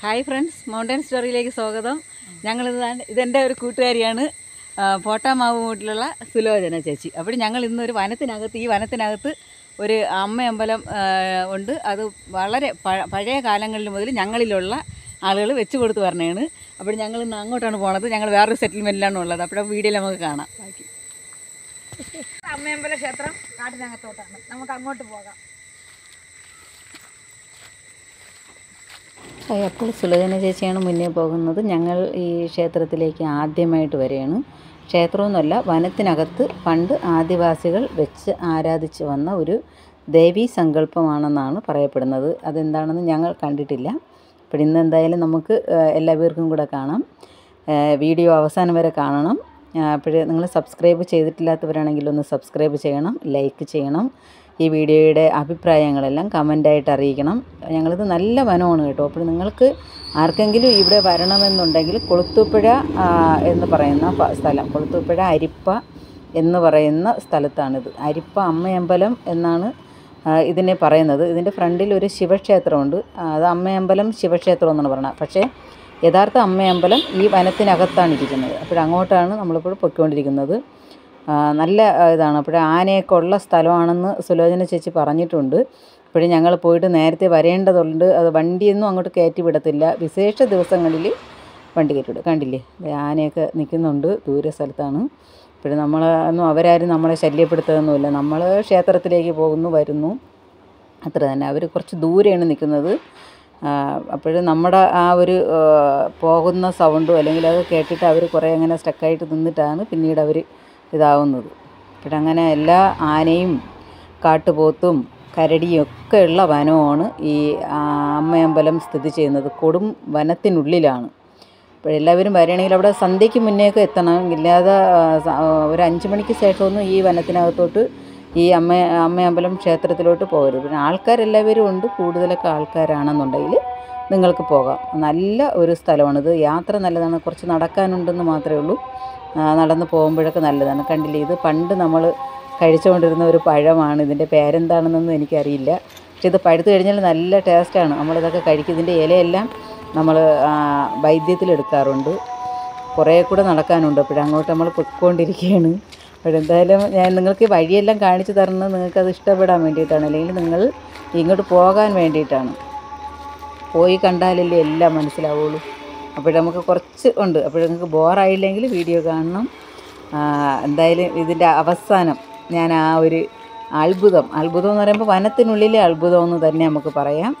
hi friends mountain സ്റ്റോറിയിലേക്ക് സ്വാഗതം ഞങ്ങളിത് ദാണ്ട് ഇതെൻ്റെ ഒരു കൂട്ടുകാരിയാണ് ആ, പോട്ടാമാവ് വീട്ടിലുള്ള സുലോചന ചേച്ചി അപ്പോൾ ഞങ്ങൾ ഇന്നൊരു വനത്തിനകത്ത് ഈ വനത്തിനകത്ത് ഒരു അമ്മയമ്പലം ആ, ഉണ്ട് അത് വളരെ പഴ- പഴയ കാലങ്ങളിൽ മുതൽ ഞങ്ങളിലുള്ള ആളുകൾ വെച്ച് കൊടുത്ത് പറഞ്ഞതാണ് അപ്പോൾ ഞങ്ങൾ ഇന്ന് അങ്ങോട്ടാണ് പോണത് ഞങ്ങൾ വേറൊരു സെറ്റിൽമെൻറ്റിലാണ് ഉള്ളത് അപ്പോൾ വീഡിയോയിൽ നമുക്ക് കാണാം ബാക്കി അമ്മയമ്പല ക്ഷേത്രം കാട്ടിനകത്തോട്ടാണ് നമുക്ക് അങ്ങോട്ട് പോകാം ഹായ് അപ്പോൾ സുലോചന ചേച്ചിയാണ് മുന്നേ പോകുന്നത് ഞങ്ങൾ ഈ ക്ഷേത്രത്തിലേക്ക് ആദ്യമായിട്ട് വരികയാണ് ക്ഷേത്രമൊന്നുമല്ല വനത്തിനകത്ത് പണ്ട് ആദിവാസികൾ വെച്ച് ആരാധിച്ച് വന്ന ഒരു ദേവീ സങ്കല്പമാണെന്നാണ് പറയപ്പെടുന്നത് അതെന്താണെന്ന് ഞങ്ങൾ കണ്ടിട്ടില്ല അപ്പോൾ ഇന്ന് എന്തായാലും നമുക്ക് ആ, എല്ലാവർക്കും കൂടെ കാണാം ആ, വീഡിയോ അവസാനം വരെ കാണണം അപ്പോൾ നിങ്ങൾ സബ്സ്ക്രൈബ് ചെയ്തിട്ടില്ലാത്തവരാണെങ്കിൽ ഒന്ന് സബ്സ്ക്രൈബ് ചെയ്യണം ലൈക്ക് ചെയ്യണം ഈ വീഡിയോയുടെ അഭിപ്രായങ്ങളെല്ലാം കമൻ്റായിട്ട് അറിയിക്കണം ഞങ്ങളിത് നല്ല വനമാണ് കേട്ടോ അപ്പോൾ നിങ്ങൾക്ക് ആർക്കെങ്കിലും ഇവിടെ വരണമെന്നുണ്ടെങ്കിൽ കൊളുത്തുപ്പുഴ ആ, എന്ന് പറയുന്ന പ- സ്ഥലം കൊളുത്തുപ്പുഴ അരിപ്പ എന്ന് പറയുന്ന സ്ഥലത്താണിത് അരിപ്പ അമ്മയമ്പലം എന്നാണ് ആ, ഇതിനെ പറയുന്നത് ഇതിൻ്റെ ഫ്രണ്ടിൽ ഒരു ശിവക്ഷേത്രമുണ്ട് ആ, അത് അമ്മയമ്പലം ശിവക്ഷേത്രം എന്നാണ് പറയുന്നത് പക്ഷേ യഥാർത്ഥ അമ്മയമ്പലം ഈ വനത്തിനകത്താണ് ഇരിക്കുന്നത് അപ്പോൾ അങ്ങോട്ടാണ് നമ്മളിപ്പോൾ പൊയ്ക്കൊണ്ടിരിക്കുന്നത് ആ, നല്ല ആ, ഇതാണ് അപ്പോൾ ആനയൊക്കെ ഉള്ള സ്ഥലമാണെന്ന് സുലോചന ചേച്ചി പറഞ്ഞിട്ടുണ്ട് അപ്പോഴും ഞങ്ങൾ പോയിട്ട് നേരത്തെ വരേണ്ടതുണ്ട് അത് വണ്ടിയൊന്നും അങ്ങോട്ട് കയറ്റി വിടത്തില്ല വിശേഷ ദിവസങ്ങളിൽ വണ്ടി കയറ്റി വിടും കണ്ടില്ലേ ദേ ആനയൊക്കെ നിൽക്കുന്നുണ്ട് ദൂര സ്ഥലത്താണ് ഇപ്പോഴും നമ്മൾ ഒന്നും അവരാരും നമ്മളെ ശല്യപ്പെടുത്തുകയൊന്നുമില്ല നമ്മൾ ക്ഷേത്രത്തിലേക്ക് പോകുന്നു വരുന്നു അത്ര തന്നെ അവർ കുറച്ച് ദൂരെയാണ് നിൽക്കുന്നത് അപ്പോഴും നമ്മുടെ ആ ഒരു ആ, പോകുന്ന സൗണ്ടും അല്ലെങ്കിൽ അത് കേട്ടിട്ട് അവർ കുറേ അങ്ങനെ സ്റ്റക്കായിട്ട് നിന്നിട്ടാണ് പിന്നീട് അവർ ഇതാവുന്നത് അപ്പോഴങ്ങനെ എല്ലാ ആനയും കാട്ടുപോത്തും കരടിയും ഒക്കെ ഉള്ള വനമാണ് ഈ ആ, അമ്മയമ്പലം സ്ഥിതി ചെയ്യുന്നത് കൊടും വനത്തിനുള്ളിലാണ് അപ്പോൾ എല്ലാവരും വരികയാണെങ്കിൽ അവിടെ സന്ധ്യയ്ക്ക് മുന്നേയൊക്കെ എത്തണം ഇല്ലാതെ ആ, സ- ആ, ഒരു അഞ്ച് മണിക്ക് ശേഷമൊന്നും ഈ വനത്തിനകത്തോട്ട് ഈ അമ്മ അമ്മയമ്പലം ക്ഷേത്രത്തിലോട്ട് പോകരുത് പിന്നെ ആൾക്കാരെല്ലാവരും ഉണ്ട് കൂടുതലൊക്കെ ആൾക്കാരാണെന്നുണ്ടെങ്കിൽ നിങ്ങൾക്ക് പോകാം നല്ല ഒരു സ്ഥലമാണിത് യാത്ര നല്ലതാണ് കുറച്ച് നടക്കാനുണ്ടെന്ന് മാത്രമേ ഉള്ളൂ ആ, നടന്ന് പോകുമ്പോഴൊക്കെ നല്ലതാണ് കണ്ടില്ലേ ഇത് പണ്ട് നമ്മൾ കഴിച്ചുകൊണ്ടിരുന്ന ഒരു പഴമാണ് ഇതിൻ്റെ പേരെന്താണെന്നൊന്നും എനിക്കറിയില്ല പക്ഷെ ഇത് പഴുത്ത് കഴിഞ്ഞാൽ നല്ല ടേസ്റ്റാണ് നമ്മളിതൊക്കെ കഴിക്കും ഇതിൻ്റെ ഇലയെല്ലാം നമ്മൾ വൈദ്യത്തിലെടുക്കാറുണ്ട് കുറേ കൂടെ നടക്കാനുണ്ട് അപ്പോഴും അങ്ങോട്ട് നമ്മൾ പൊയ്ക്കൊണ്ടിരിക്കുകയാണ് അപ്പോഴെന്തായാലും ഞാൻ നിങ്ങൾക്ക് ഈ വഴിയെല്ലാം കാണിച്ചു തരുന്നത് നിങ്ങൾക്കത് ഇഷ്ടപ്പെടാൻ വേണ്ടിയിട്ടാണ് അല്ലെങ്കിൽ നിങ്ങൾ ഇങ്ങോട്ട് പോകാൻ വേണ്ടിയിട്ടാണ് പോയി കണ്ടാലല്ലേ എല്ലാം മനസ്സിലാവുള്ളൂ അപ്പോൾ നമുക്ക് കുറച്ച് ഉണ്ട് അപ്പോൾ നിങ്ങൾക്ക് ബോറായില്ലെങ്കിൽ വീഡിയോ കാണണം ആ, എന്തായാലും ഇതിൻ്റെ അവസാനം ഞാൻ ആ ഒരു അത്ഭുതം അത്ഭുതം എന്ന് പറയുമ്പോൾ വനത്തിനുള്ളിലെ അത്ഭുതം എന്ന് തന്നെ നമുക്ക് പറയാം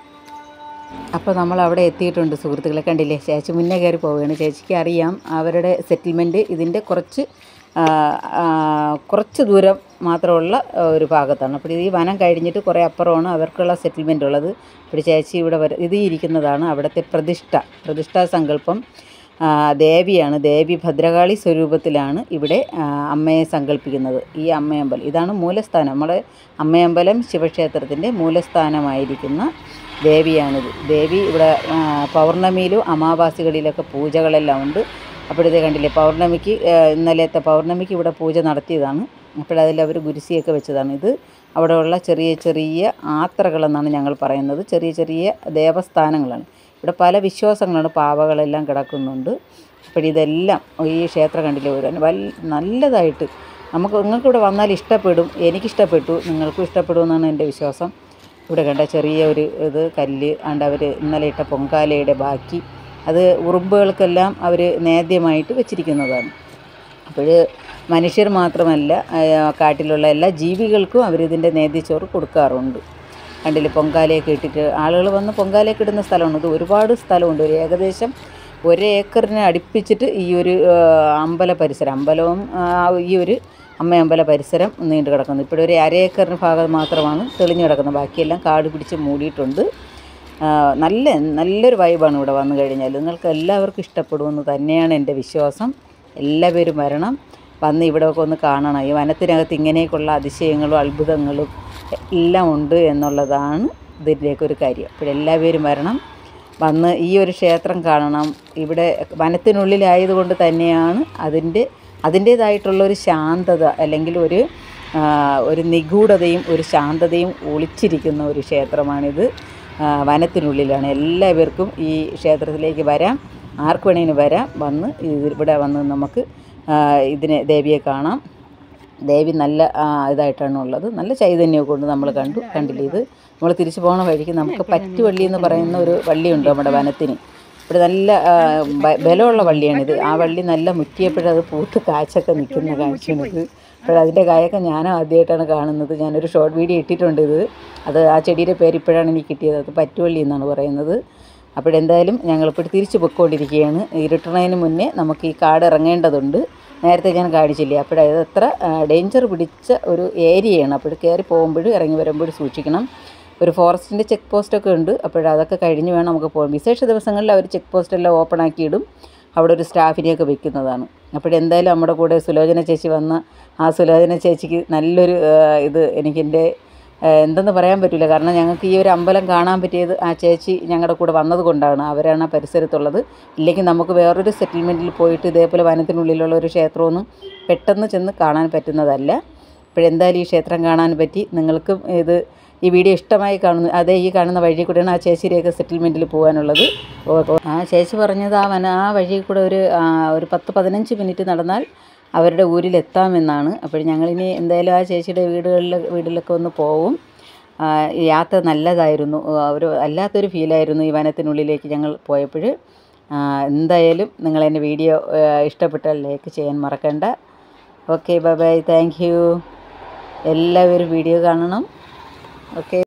അപ്പോൾ നമ്മൾ അവിടെ എത്തിയിട്ടുണ്ട് സുഹൃത്തുക്കളെ കണ്ടില്ലേ ചേച്ചി മുന്നേ കയറി പോവുകയാണ് ചേച്ചിക്ക് അറിയാം അവരുടെ സെറ്റിൽമെൻറ്റ് ഇതിൻ്റെ കുറച്ച് ആ, ആ, കുറച്ച് ദൂരം മാത്രമുള്ള ആ, ഒരു ഭാഗത്താണ് അപ്പോൾ ഈ വനം കഴിഞ്ഞിട്ട് കുറേ അപ്പുറമാണ് അവർക്കുള്ള സെറ്റിൽമെൻ്റ് ഉള്ളത് അപ്പോൾ ചേച്ചി ഇവിടെ വര ഇത് ഇരിക്കുന്നതാണ് അവിടുത്തെ പ്രതിഷ്ഠ പ്രതിഷ്ഠാ സങ്കല്പം ആ, ദേവിയാണ് ദേവി ഭദ്രകാളി സ്വരൂപത്തിലാണ് ഇവിടെ ആ, അമ്മയെ സങ്കല്പിക്കുന്നത് ഈ അമ്മയമ്പലം ഇതാണ് മൂലസ്ഥാനം നമ്മുടെ അമ്മയമ്പലം ശിവക്ഷേത്രത്തിൻ്റെ മൂലസ്ഥാനമായിരിക്കുന്ന ദേവിയാണിത് ദേവി ഇവിടെ ആ, പൗർണമിയിലും അമാവാസികളിലൊക്കെ പൂജകളെല്ലാം ഉണ്ട് അപ്പോഴത്തെ കണ്ടില്ലേ പൗർണമിക്ക് ആ, ഇന്നലത്തെ പൗർണമിക്ക് ഇവിടെ പൂജ നടത്തിയതാണ് അപ്പോഴതിൽ അവർ ഗുരുസിയൊക്കെ വെച്ചതാണ് ഇത് അവിടെയുള്ള ചെറിയ ചെറിയ ആത്രകളെന്നാണ് ഞങ്ങൾ പറയുന്നത് ചെറിയ ചെറിയ ദേവസ്ഥാനങ്ങളാണ് ഇവിടെ പല വിശ്വാസങ്ങളാണ് പാവകളെല്ലാം കിടക്കുന്നുണ്ട് അപ്പോഴിതെല്ലാം ഈ ക്ഷേത്രം കണ്ടില്ലേ ഒരു വൽ നല്ലതായിട്ട് നമുക്ക് നിങ്ങൾക്ക് ഇവിടെ വന്നാൽ ഇഷ്ടപ്പെടും എനിക്കിഷ്ടപ്പെട്ടു നിങ്ങൾക്കും ഇഷ്ടപ്പെടുമെന്നാണ് എൻ്റെ വിശ്വാസം ഇവിടെ കണ്ട ചെറിയ ഒരു ഇത് കല്ല് ആണ്ട് അവർ ഇന്നലെ ഇട്ട പൊങ്കാലയുടെ ബാക്കി അത് ഉറുമ്പുകൾക്കെല്ലാം അവർ നേദ്യമായിട്ട് വെച്ചിരിക്കുന്നതാണ് അപ്പോൾ മനുഷ്യർ മാത്രമല്ല ആ, കാട്ടിലുള്ള എല്ലാ ജീവികൾക്കും അവരിതിൻ്റെ നേദ്യച്ചോറ് കൊടുക്കാറുണ്ട് കണ്ടില്ലേ പൊങ്കാലയൊക്കെ ഇട്ടിട്ട് ആളുകൾ വന്ന് പൊങ്കാലയൊക്കെ ഇടുന്ന സ്ഥലമാണ് ഇത് ഒരുപാട് സ്ഥലമുണ്ട് ഒരു ഏകദേശം ഒരു ഏക്കറിനെ അടുപ്പിച്ചിട്ട് ഈ ഒരു ആ, അമ്പല പരിസരം അമ്പലവും ആ, ഈ ഒരു അമ്മയമ്പല പരിസരം നീണ്ടു കിടക്കുന്നു ഇപ്പോൾ ഒരു അര ഏക്കറിന് ഭാഗം മാത്രമാണ് തെളിഞ്ഞു കിടക്കുന്നത് ബാക്കിയെല്ലാം കാട് പിടിച്ച് മൂടിയിട്ടുണ്ട് ആ, നല്ല നല്ലൊരു വൈബാണ് ഇവിടെ വന്നു കഴിഞ്ഞാൽ നിങ്ങൾക്ക് എല്ലാവർക്കും ഇഷ്ടപ്പെടുമെന്ന് തന്നെയാണ് എൻ്റെ വിശ്വാസം എല്ലാവരും വരണം വന്ന് ഇവിടെയൊക്കെ ഒന്ന് കാണണം ഈ വനത്തിനകത്ത് ഇങ്ങനെയൊക്കെയുള്ള അതിശയങ്ങളും അത്ഭുതങ്ങളും എല്ലാം ഉണ്ട് എന്നുള്ളതാണ് ഇതിൻ്റെയൊക്കെ ഒരു കാര്യം അപ്പോഴെല്ലാവരും വരണം വന്ന് ഈ ഒരു ക്ഷേത്രം കാണണം ഇവിടെ വനത്തിനുള്ളിലായതുകൊണ്ട് തന്നെയാണ് അതിൻ്റെ അതിൻ്റേതായിട്ടുള്ള ഒരു ശാന്തത അല്ലെങ്കിൽ ഒരു ആ, ഒരു നിഗൂഢതയും ഒരു ശാന്തതയും ഒളിച്ചിരിക്കുന്ന ഒരു ക്ഷേത്രമാണിത് ആ, വനത്തിനുള്ളിലാണ് എല്ലാവർക്കും ഈ ക്ഷേത്രത്തിലേക്ക് വരാം ആർക്ക് വേണമെങ്കിലും വരാം വന്ന് ഇത് ഇവിടെ വന്ന് നമുക്ക് ആ, ഇതിനെ ദേവിയെ കാണാം ദേവി നല്ല ആ, ഇതായിട്ടാണ് ഉള്ളത് നല്ല ചൈതന്യമൊക്കെ കൊണ്ട് നമ്മൾ കണ്ടു കണ്ടില്ലേ ഇത് നമ്മൾ തിരിച്ചു പോണ വഴിക്ക് നമുക്ക് പറ്റുവള്ളി എന്ന് പറയുന്ന ഒരു വള്ളിയുണ്ട് നമ്മുടെ വനത്തിന് ഇവിടെ നല്ല ആ, ബ- ബലമുള്ള വള്ളിയാണിത് ആ വള്ളി നല്ല മുറ്റിയപ്പോഴത് പൂത്ത് കാച്ചൊക്കെ നിൽക്കുന്ന കാഴ്ചയാണിത് അപ്പോഴതിൻ്റെ കായൊക്കെ ഞാൻ ആദ്യമായിട്ടാണ് കാണുന്നത് ഞാനൊരു ഷോർട്ട് വീഡിയോ ഇട്ടിട്ടുണ്ട് ഇത് അത് ആ ചെടിയുടെ പേര് ഇപ്പോഴാണ് എനിക്ക് കിട്ടിയത് അത് പറ്റുവള്ളി എന്നാണ് പറയുന്നത് അപ്പോഴെന്തായാലും ഞങ്ങളിപ്പോൾ തിരിച്ചു പൊയ്ക്കൊണ്ടിരിക്കുകയാണ് ഇരുട്ടണതിന് മുന്നേ നമുക്ക് ഈ കാട് ഇറങ്ങേണ്ടതുണ്ട് നേരത്തെ ഞാൻ കാണിച്ചില്ലേ അപ്പോഴത് അത്ര ഡേഞ്ചർ പിടിച്ച ഒരു ഏരിയയാണ് അപ്പോൾ കയറി പോകുമ്പോഴും ഇറങ്ങി വരുമ്പോഴും സൂക്ഷിക്കണം ഒരു ഫോറസ്റ്റിൻ്റെ ചെക്ക് പോസ്റ്റൊക്കെ ഉണ്ട് അപ്പോഴതൊക്കെ കഴിഞ്ഞ് വേണം നമുക്ക് പോകാൻ വിശേഷ ദിവസങ്ങളിൽ അവർ ചെക്ക് പോസ്റ്റെല്ലാം ഓപ്പൺ ആക്കിയിടും അവിടെ ഒരു സ്റ്റാഫിനെയൊക്കെ വെക്കുന്നതാണ് അപ്പോഴെന്തായാലും നമ്മുടെ കൂടെ സുലോചന ചേച്ചി വന്ന ആ സുലോചന ചേച്ചിക്ക് നല്ലൊരു ആ, ഇത് എനിക്കെൻ്റെ ആ, എന്തെന്ന് പറയാൻ പറ്റില്ല കാരണം ഞങ്ങൾക്ക് ഈ ഒരു അമ്പലം കാണാൻ പറ്റിയത് ആ ചേച്ചി ഞങ്ങളുടെ കൂടെ വന്നത് കൊണ്ടാണ് അവരാണ് ആ പരിസരത്തുള്ളത് ഇല്ലെങ്കിൽ നമുക്ക് വേറൊരു സെറ്റിൽമെൻറ്റിൽ പോയിട്ട് ഇതേപോലെ വനത്തിനുള്ളിലുള്ള ഒരു ക്ഷേത്രമൊന്നും പെട്ടെന്ന് ചെന്ന് കാണാൻ പറ്റുന്നതല്ല ഇപ്പോഴെന്തായാലും ഈ ക്ഷേത്രം കാണാൻ പറ്റി നിങ്ങൾക്കും ഇത് ഈ വീഡിയോ ഇഷ്ടമായി കാണുന്നു അതേ ഈ കാണുന്ന വഴി കൂടെയാണ് ആ ചേച്ചിയുടെയൊക്കെ സെറ്റിൽമെൻറ്റിൽ പോകാനുള്ളത് ഓ- ഓ- ആ ചേച്ചി പറഞ്ഞത് ആ വന ആ വഴി കൂടെ ഒരു ആ, ഒരു പത്ത് പതിനഞ്ച് മിനിറ്റ് നടന്നാൽ അവരുടെ ഊരിലെത്താമെന്നാണ് അപ്പോൾ ഞങ്ങളിനി എന്തായാലും ആ ചേച്ചിയുടെ വീടുകളിൽ വീട്ടിലൊക്കെ ഒന്ന് പോവും ആ, ഈ യാത്ര നല്ലതായിരുന്നു ആ, ഒരു വല്ലാത്തൊരു ഫീലായിരുന്നു ഈ വനത്തിനുള്ളിലേക്ക് ഞങ്ങൾ പോയപ്പോൾ എന്തായാലും നിങ്ങൾ എൻ്റെ വീഡിയോ ഇഷ്ടപ്പെട്ടാൽ ലൈക്ക് ചെയ്യാൻ മറക്കണ്ട okay bye bye thank you എല്ലാവരും വീഡിയോ കാണണം ഓക്കെ